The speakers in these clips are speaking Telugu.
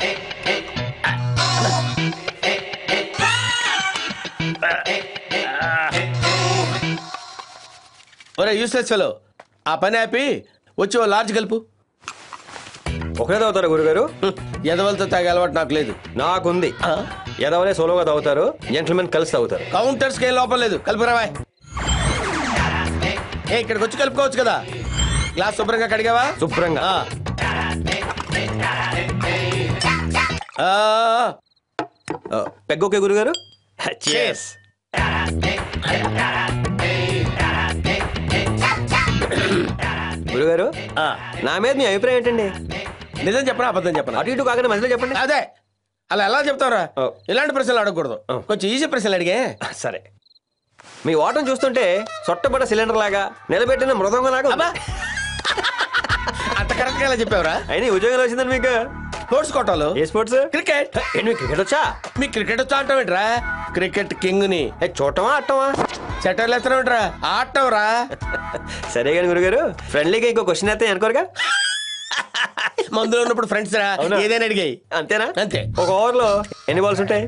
ఒరే యూస్లెస్ ఫెలో ఆ పని ఆపి వచ్చి ఓ లార్జ్ కలుపు ఒకరే తాగుతారా గురుగారు ఎదవలతో తాగే అలవాటు నాకు లేదు నాకుంది ఎదవలే సోలోగా తాగుతారు జెంట్మెన్ కలిసి తాగుతారు కౌంటర్ స్కేల్ లోపం లేదు కలుపురావా ఏ ఇక్కడికి వచ్చి కలుపుకోవచ్చు కదా గ్లాస్ శుభ్రంగా కడిగావా శుభ్రంగా ఆ. ఆ, ఆ, పెగ్గొకే గురుగారు Cheers. గురుగారు ఆ. నా మీద మీ అభిప్రాయం ఏంటండి నిజం చెప్పనా అబద్ధం చెప్పనా అటు ఇటు కాకుండా మధ్యలో చెప్పండి అదే అలా ఎలా చెప్తావురా ఓ. ఇలాంటి ప్రశ్నలు అడగకూడదు ఓ. కొంచెం ఈజీ ప్రశ్నలు అడిగే సరే మీ ఓటం చూస్తుంటే సొట్టబడ్డ సిలిండర్ లాగా నిలబెట్టిన మృదంగం లాగా ఉంది. అబ్బా అంత కరెక్ట్ గా ఎలా చెప్పావురా అయినా ఈ ఉద్యోగం వచ్చిందండి మీకు స్పోర్ట్స్ కోటాలు ఏ స్పోర్ట్స్ క్రికెట్ ఏంటి మీకు క్రికెట్ వచ్చా మీ క్రికెట్ వచ్చా అంటావేంట్రా క్రికెట్ కింగ్ ని ఏ, చూడటమా ఆడటమా సెటర్లు ఎత్తనవేంట్రా ఆడటంరా సరే కానీ గురుగారు ఫ్రెండ్లీగా ఇంకో క్వశ్చన్ అయితే అనుకోరుగా మందులో ఉన్నప్పుడు ఫ్రెండ్స్ రా అవునా? ఏదైనా అడిగాయి అంతేనా అంతే ఒక ఓవర్ లో ఎన్ని బాల్స్ ఉంటాయి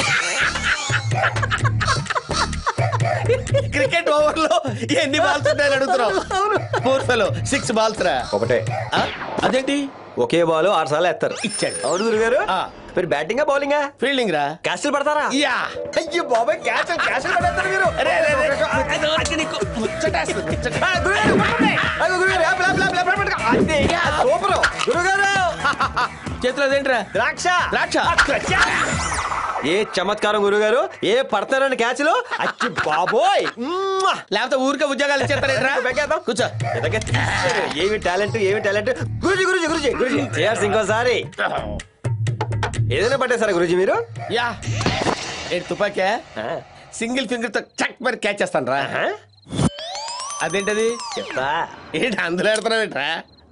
క్రికెట్ ఓవర్ లో ఎన్ని బాల్స్ ఉంటాయని అడుగుతున్నావు ఫోర్ ఫెలో సిక్స్ బాల్స్ రా ఒకటే ఆ? అదేంటి ఒకే బాల్ ఆరు సార్లు వేస్తారు ఇచ్చాడు అవును గురుగారు ఆ. మీరు బ్యాటింగా బౌలింగా ఫీల్డింగ్ రా క్యాస్టిల్ పడతారా యా అయ్యో బాబాయ్ క్యాస్టిల్ క్యాస్టిల్ పడతారు మీరు అరే, అరే, అరే. అది వరకు నీకు ముచ్చటేస్తుంది, ముచ్చట. అయ్యో గురుగారు యాప్, యాప్, యాప్, యాప్, యాప్, యాప్. అంతే. సూపర్ గురుగారు చేతిలో అదేంట్రా ద్రాక్ష ద్రాక్ష ఏ చమత్కారం గురుగారు ఏ పడతారని క్యాచ్లు అచ్చి బాబోయ్ మ్మ్. లేకపోతే ఊరికే ఉద్యోగాలు ఇచ్చేస్తారేంట్రా బెగ్గేద్దాం. కూర్చో ఎదగ తీశారు. ఏమి టాలెంట్ ఏమి టాలెంట్ గురుజీ గురుజీ గురుజీ గురుజీ చేయాల్సి ఇంకోసారి ఏదైనా పట్టేశారా గురుజీ మీరు యా ఏంటి తుపాకే ఆ, సింగిల్ ఫింగర్ తో చక్ మరి క్యాచ్ చేస్తాను రా ఆహా. అదేంటది చెప్తా ఏంటి అందులో పెడతావు ఏంట్రా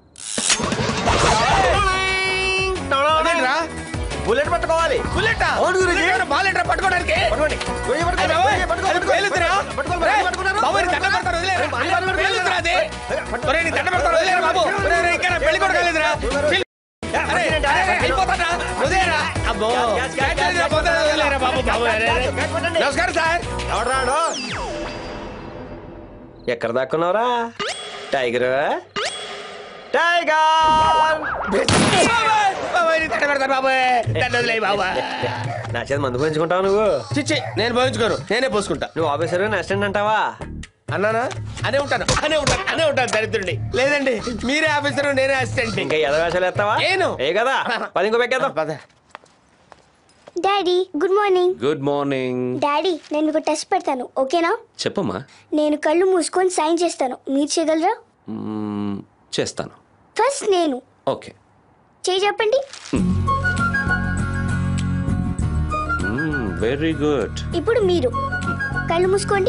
అదేంట్రా బుల్లెట్ పట్టుకోవాలి బుల్లెట్ అవును గురూజీ. బాల్ ఏంట్రా పట్టుకోవడానికి పట్టుకోండి గురూజీ, అరే పట్టుకోండి. బాబోయ్, గురూజీ, పట్టుకోండి. అది పేలుతురా? పట్టుకోండి, రేయ్, పట్టుకున్నారు? బాబోయ్, నీ దండం పెడతాను, వదిలేయ్. పేలుతురా అది? ఒరేయ్, నీ దండం పెడతాను, వదిలేయ్ బాబు. ఒరేయ్, ఒరేయ్, ఇంకా నా పెళ్లి కూడా కాలేదురా. పిల్- అరే, అరే, అరే, వెళ్ళిపోతాడా? వదిలేయరా? అబ్బో, క్యాచ్, క్యాచ్, క్యాచ్ అయితే పోతాడా? వదిలేయరా బాబు, బాబు, అరే, అరే. నమస్కారం సార్ ఎవడు రాడు? ఎక్కడ దాక్కున్నావురా టైగర్ టైగర్ బాబాయ్, బాబాయ్, నీ దండం పెడతాను, బాబాయ్. దండం వదిలేయ్, బాబాయ్. నా చేత మందు పోయించుకుంటావు నువ్వు చిచ్చి నేను పోయించుకోను నేనే పోసుకుంటా నువ్వు ఆఫీసర్ అసిస్టెంట్ అంటావా అన్నానా అనే ఉంటాను అనే ఉంటాను అనే ఉంటాను దరిద్రుడి లేదండి మీరే ఆఫీసర్ నేనే అసిస్టెంట్ ఇంకా ఎద వేషాలు ఎత్తావా ఏను. ఏ కదా పది ఇంకో పెక్కేద్దాం పద daddy good morning good morning daddy నేను మీకు టెస్ట్ పెడతాను ఓకేనా చెప్పమ్మా నేను కళ్ళు మూసుకొని సైన్ చేస్తాను మీరు చేయగలరా మ్మ్, చేస్తాను ఫస్ట్ నేను ఓకే చేయి చెప్పండి వెరీ గుడ్ ఇప్పుడు మీరు కళ్ళు మూసుకోండి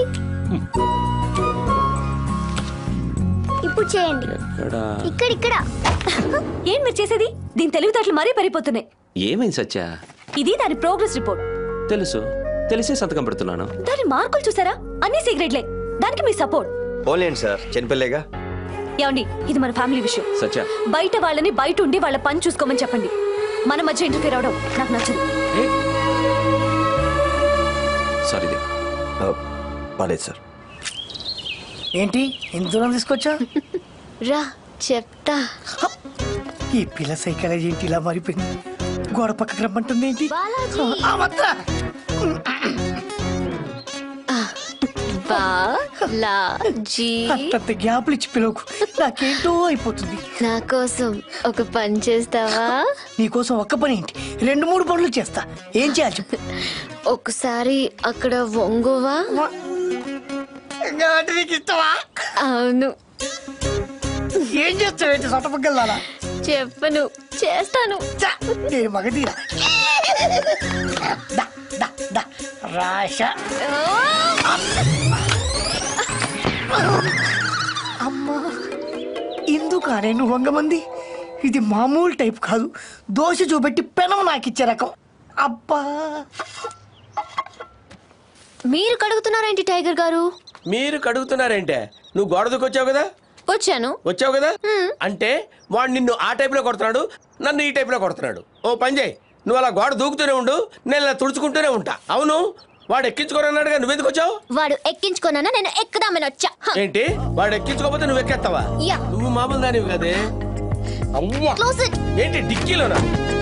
ఇప్పుడు చేయండి ఎక్కడ ఇక్కడ ఇక్కడ ఏం మీరు చేసేది దీని తెలివితేటలు మరీ పెరిగిపోతున్నాయి ఏమైంది సత్య ఇది దాని ప్రోగ్రెస్ రిపోర్ట్ తెలుసు తెలిసే సంతకం పెడుతున్నాను దాని మార్కులు చూసారా అన్ని సీక్రెట్లే దానికి మీ సపోర్ట్ పోలేండి సార్ చిన్నపిల్లేగా ఏమండి ఇది మన ఫ్యామిలీ విషయం సత్య బయట వాళ్ళని బయట ఉండి వాళ్ళ పని చూసుకోమని చెప్పండి మన మధ్య ఇంటర్ఫీర్ అవడం నాకు నచ్చదు సారీ దేవ్ పర్లేదు సార్ ఏంటి ఇంత దూరం తీసుకొచ్చా రా చెప్తా ఈ పిల్ల సైకాలజీ ఏంటి ఇలా మారిపోయింది గోడ పక్కకి రమ్మంటుంది ఏంటి బాలాజీ. ఆ, వద్దా. బాలాజీ అంతంత గ్యాప్లు ఇచ్చి పిలవకు నాకేంటో అయిపోతుంది నా కోసం ఒక పని చేస్తావా నీకోసం ఒక్క పని ఏంటి రెండు మూడు పనులు చేస్తా ఏం చేయాలి చెప్పు ఒకసారి అక్కడ వంగువా అంటే నీకు ఇష్టమా అవును ఏం చేస్తావేంటి సొట్టపక్కల చెప్పను చేస్తాను నేను మగధీరా దా, దా, దా. రాశ అమ్మా ఇందుకానే నువ్వు వంగమంది ఇది మామూలు టైప్ కాదు దోశ చూపెట్టి పెనం నాకు ఇచ్చే రకం అబ్బా మీరు కడుగుతున్నారేంటి టైగర్ గారు మీరు కడుగుతున్నారేంటే నువ్వు గోడ దూకొచ్చావు కదా వచ్చాను వచ్చావు కదా అంటే వాడు నిన్ను ఆ టైప్ లో కొడుతున్నాడు నన్ను ఈ టైప్ లో కొడుతున్నాడు ఓ పని చేయి నువ్వు అలా గోడ దూకుతూనే ఉండు నేను ఇలా తుడుచుకుంటూనే ఉంటా అవును వాడు ఎక్కించుకోరన్నాడుగా నువ్వెందుకు వచ్చావు వాడు ఎక్కించుకున్నానా నేను ఎక్కుదామని వచ్చా హ, ఏంటి వాడు ఎక్కించుకోకపోతే నువ్వు ఎక్కేస్తావా యా. నువ్వు మామూలు దానివి కదే అవ్వా Close it. ఏంటి డిక్కీలోనా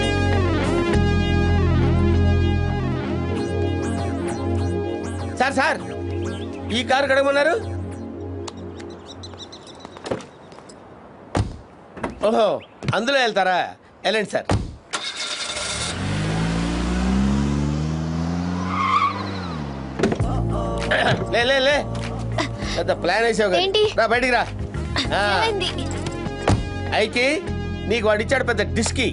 సార్ సార్ ఈ కారు కడగమన్నారు ఓహో అందులో వెళ్తారా వెళ్ళండి సార్ లే లే లే పెద్ద ప్లాన్ వేసావు కదా. ఏంటి? రా బయటికి రా ఆ, ఏమైంది అయితే నీకు వాడు ఇచ్చాడు పెద్ద డిస్కీ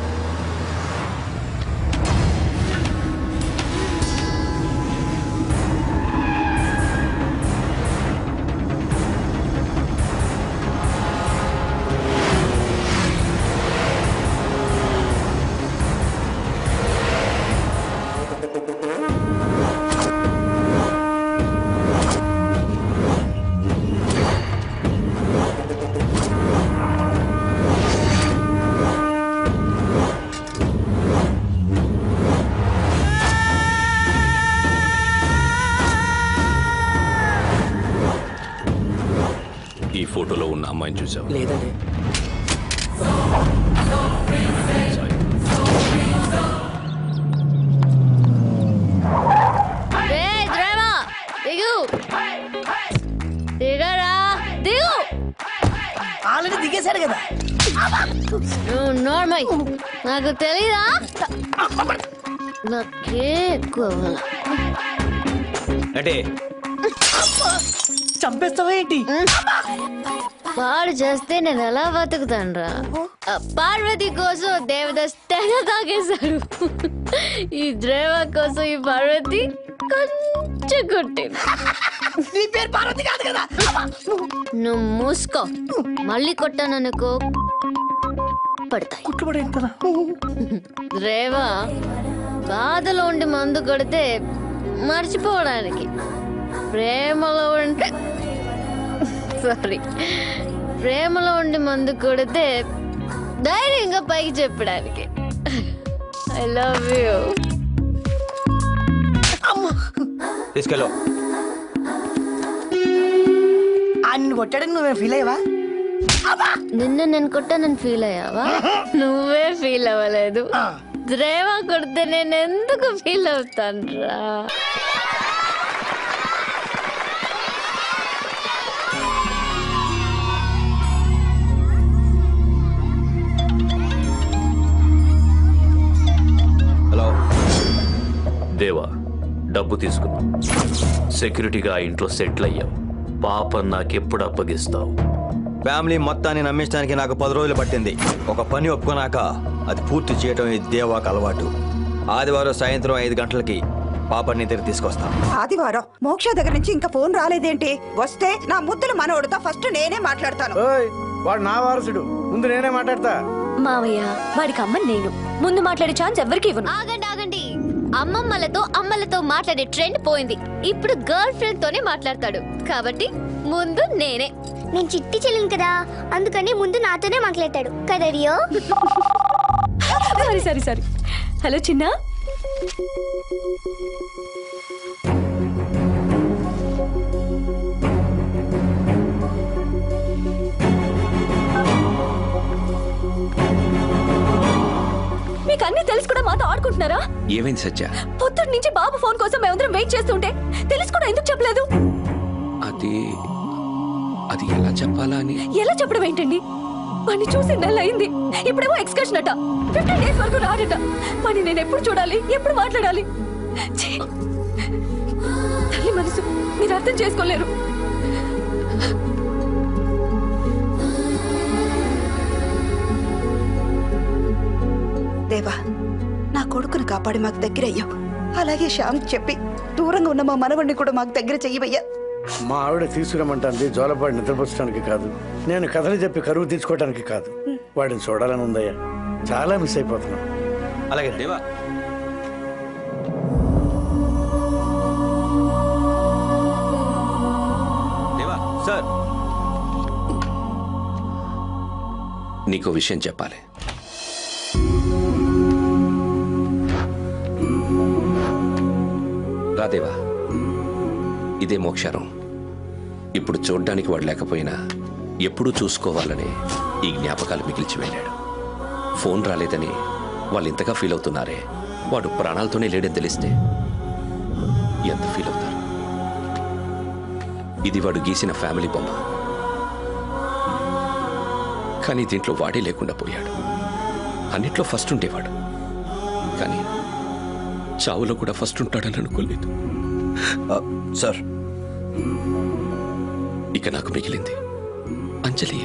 ఈ ఫోటోలో ఉన్న అమ్మాయిని చూసావు లేదండి రే డ్రైవర్ దిగు దిగరా దిగు ఆల్రెడీ దిగేశాడు కదా నువ్వు నోర్మై నాకు తెలీదా నాకే ఎక్కువ అంటే చంపేస్తావా ఏంటి పాడు చేస్తే నేను ఎలా బతుకుతానురా ఆ పార్వతి కోసం దేవదాస్ తెగ తాగేశాడు ఈ డ్రైవర్ కోసం ఈ పార్వతి కొంచెం కొట్టింది నీ పేరు పార్వతి కాదు కదా నువ్వు మూసుకో మళ్ళీ కొట్టాననుకో పడతాయి కుట్టుబడి ఎంతనా రేవా బాధలో ఉండి మందు కొడితే మర్చిపోవడానికి ప్రేమలో ఉంటే సారీ ప్రేమలో ఉండి మందు కొడితే ధైర్యంగా పైకి చెప్పడానికి ఐ లవ్ యూ తీసుకెళ్ళు ఆయన కొట్టాడని నువ్వే ఫీల్ అయ్యవా నిన్న నేను కొట్టానని ఫీల్ అయ్యావా నువ్వే ఫీల్ అవ్వలేదు రేవా కొడితే నేను ఎందుకు ఫీల్ అవుతాను రా హలో దేవా డబ్బు తీసుకున్నావు సెక్యూరిటీగా ఆ ఇంట్లో సెటిల్ అయ్యావు పాప నాకెప్పుడు అప్పగిస్తావు ఫ్యామిలీ మొత్తాన్ని నమ్మించడానికి నాకు పది రోజులు పట్టింది ఒక పని ఒప్పుకున్నాక అది పూర్తి చేయడం ఈ దేవాకు అలవాటు ఆదివారం సాయంత్రం ఐదు గంటలకి పాపని దగ్గర తీసుకొస్తాం ఆదివారం మోక్ష దగ్గర నుంచి ఇంకా ఫోన్ రాలేదేంటి వస్తే నా ముద్దుల మనవడితో ఫస్ట్ నేనే మాట్లాడతాను వాడు నా వారసుడు ముందు నేనే మాట్లాడతా మావయ్య వాడికి అమ్మ నేను ముందు మాట్లాడే ఛాన్స్ ఎవరికి ఇవ్వను ఆగండి ఆగండి అమ్మమ్మలతో అమ్మలతో మాట్లాడే ట్రెండ్ పోయింది ఇప్పుడు గర్ల్ ఫ్రెండ్ తోనే మాట్లాడతాడు కాబట్టి ముందు నేనే నేను చిట్టి చెల్లిని కదా అందుకని ముందు నాతోనే మాట్లాడతాడు కదా రియో సారీ సారీ సారీ హలో చిన్న మీకు అన్ని తెలిసి కూడా మాతో ఆడుకుంటున్నారా ఏమైంది సత్య పొద్దున్న నుంచి బాబు ఫోన్ కోసం మేమందరం వెయిట్ చేస్తుంటే తెలిసి కూడా ఎందుకు చెప్పలేదు అది అది ఎలా చెప్పాలా అని ఎలా చెప్పడం ఏంటండి వాడిని చూసి నెల అయింది ఇప్పుడేమో ఎక్స్కర్షన్ అట ఫిఫ్టీన్ డేస్ వరకు రాడట వాడిని నేను ఎప్పుడు చూడాలి ఎప్పుడు మాట్లాడాలి ఛీ! తల్లి మనసు మీరు అర్థం చేసుకోలేరు దేవా నా కొడుకుని కాపాడి మాకు దగ్గర అయ్యావు అలాగే శ్యామ్ చెప్పి దూరంగా ఉన్న మా మనవడిని కూడా మాకు దగ్గర చెయ్యవయ్యా మా ఆవిడ తీసుకురమ్మంటుంది జోలపాడి నిద్రపుచ్చడానికి కాదు నేను కథలు చెప్పి కరువు తీర్చుకోవడానికి కాదు వాడిని చూడాలని ఉందయ్యా చాలా మిస్ అయిపోతున్నాం అలాగే దేవా దేవా సార్ నీకో విషయం చెప్పాలి రాదేవా ఇదే మోక్షరం ఇప్పుడు చూడ్డానికి వాడు లేకపోయినా ఎప్పుడూ చూసుకోవాలని ఈ జ్ఞాపకాలు మిగిల్చి వెళ్ళాడు ఫోన్ రాలేదని వాళ్ళు ఇంతగా ఫీల్ అవుతున్నారే వాడు ప్రాణాలతోనే లేడని తెలిస్తే ఎంత ఫీల్ అవుతారు ఇది వాడు గీసిన ఫ్యామిలీ బొమ్మ కానీ దీంట్లో వాడే లేకుండా పోయాడు అన్నిట్లో ఫస్ట్ ఉండేవాడు కానీ చావులో కూడా ఫస్ట్ ఉంటాడని అనుకోలేదు సార్ ఇక నాకు మిగిలింది Anjali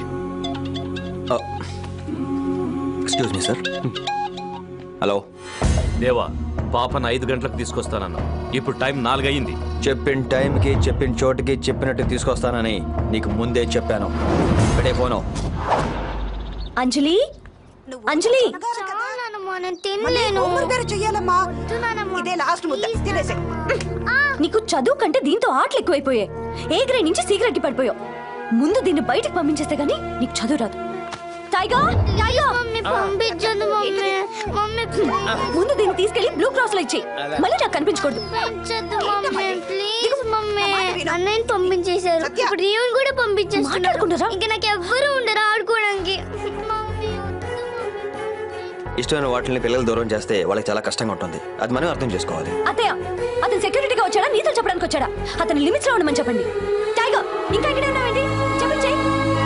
excuse me sir hello Deva పాపను ఐదు గంటలకు తీసుకొస్తానన్నా ఇప్పుడు టైం నాలుగయింది చెప్పిన టైంకి చెప్పిన చోటుకి చెప్పినట్టు తీసుకొస్తానని నీకు ముందే చెప్పాను ఇక్కడే పోను అంజలి అంజలి నానమ్మా నేను తినలేను చెయ్యాలమ్మా వద్దు నానమ్మా. ఇదే లాస్ట్ ముద్ద Please తినేసే నీకు చదువు కంటే దీంతో ఆటలు ఎక్కువైపోయాయి ఏ గ్రేడ్ నుంచి సి గ్రేడ్కి పడిపోయావు ముందు దీన్ని బయటికి పంపించేస్తే గానీ నీకు చదువు రాదు టైగర్ టైగర్ మమ్మీ పంపించదు మమ్మీ మమ్మీ ముందు దీన్ని తీసుకెళ్లి బ్లూ క్రాస్ లో ఇచ్చేయి మళ్ళీ నాకు కనిపించకూడదు పంపించద్దు మమ్మీ ప్లీజ్ మమ్మీ అన్నయ్యని పంపించేశారు ఇప్పుడు రీవన్ కూడా పంపించేస్తున్నారు మాట్లాడుకుంటారా? ఇంకా నాకు ఎవ్వరు ఉండరు ఆడుకోవడానికి మమ్మీ వద్దు ఇష్టమైన వాటిని పిల్లలు దూరం చేస్తే వాళ్ళకి చాలా కష్టంగా ఉంటుంది అది మనం అర్థం చేసుకోవాలి అత్తయ్య అతను సెక్యూరిటీగా వచ్చాడా నీతో చెప్పడానికి వచ్చాడా అతని లిమిట్స్ లో ఉండమని చెప్పండి టైగర్ ఇంకా ఇక్కడే ఉన్నావేంటి చెప్పండి చెయ్యి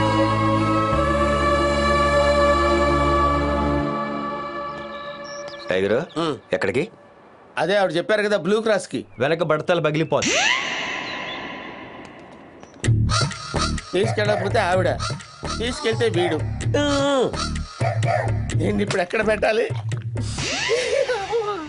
టైగర్ ఎక్కడికి అదే ఆవిడ చెప్పారు కదా బ్లూ క్రాస్ కి వెనక బడతలు పగిలిపోదు తీసుకెళ్ళకపోతే ఆవిడ తీసుకెళ్తే వీడు ఏంటి ఇప్పుడు ఎక్కడ పెట్టాలి